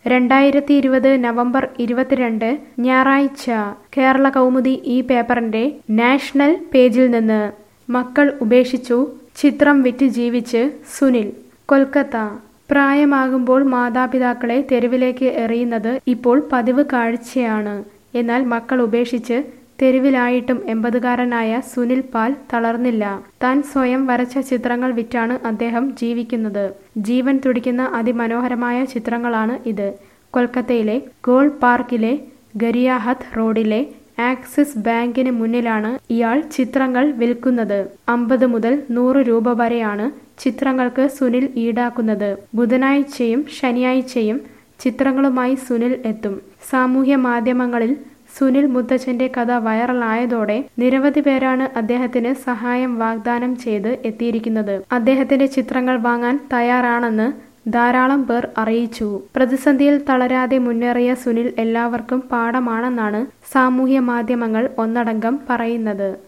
രണ്ടായിരത്തി ഇരുപത് നവംബർ ഇരുപത്തിരണ്ട് ഞായറാഴ്ച കേരള കൗമുദി ഈ പേപ്പറിന്റെ നാഷണൽ പേജിൽ നിന്ന് മക്കൾ ഉപേക്ഷിച്ചു ചിത്രം വിറ്റ് ജീവിച്ച് സുനിൽ കൊൽക്കത്ത പ്രായമാകുമ്പോൾ മാതാപിതാക്കളെ തെരുവിലേക്ക് എറിയുന്നത് ഇപ്പോൾ പതിവ് കാഴ്ചയാണ് എന്നാൽ മക്കൾ ഉപേക്ഷിച്ച് തെരുവിലായിട്ടും എൺപതുകാരനായ സുനിൽ പാൽ തളർന്നില്ല താൻ സ്വയം വരച്ച ചിത്രങ്ങൾ വിറ്റാണ് അദ്ദേഹം ജീവിക്കുന്നത് ജീവൻ തുടിക്കുന്ന അതിമനോഹരമായ ചിത്രങ്ങളാണ് ഇത് കൊൽക്കത്തയിലെ ഗോൾ പാർക്കിലെ ഗരിയാഹത്ത് റോഡിലെ ആക്സിസ് ബാങ്കിന് മുന്നിലാണ് ഇയാൾ ചിത്രങ്ങൾ വിൽക്കുന്നത് അമ്പത് മുതൽ നൂറ് രൂപ വരെയാണ് ചിത്രങ്ങൾക്ക് സുനിൽ ഈടാക്കുന്നത് ബുധനാഴ്ചയും ശനിയാഴ്ചയും ചിത്രങ്ങളുമായി സുനിൽ എത്തും സാമൂഹ്യ മാധ്യമങ്ങളിൽ സുനിൽ മുത്തച്ഛന്റെ കഥ വൈറലായതോടെ നിരവധി പേരാണ് അദ്ദേഹത്തിന് സഹായം വാഗ്ദാനം ചെയ്ത് എത്തിയിരിക്കുന്നത് അദ്ദേഹത്തിന്റെ ചിത്രങ്ങൾ വാങ്ങാൻ തയ്യാറാണെന്ന് ധാരാളം പേർ അറിയിച്ചു പ്രതിസന്ധിയിൽ തളരാതെ മുന്നേറിയ സുനിൽ എല്ലാവർക്കും പാഠമാണെന്നാണ് സാമൂഹ്യ മാധ്യമങ്ങൾ ഒന്നടങ്കം പറയുന്നത്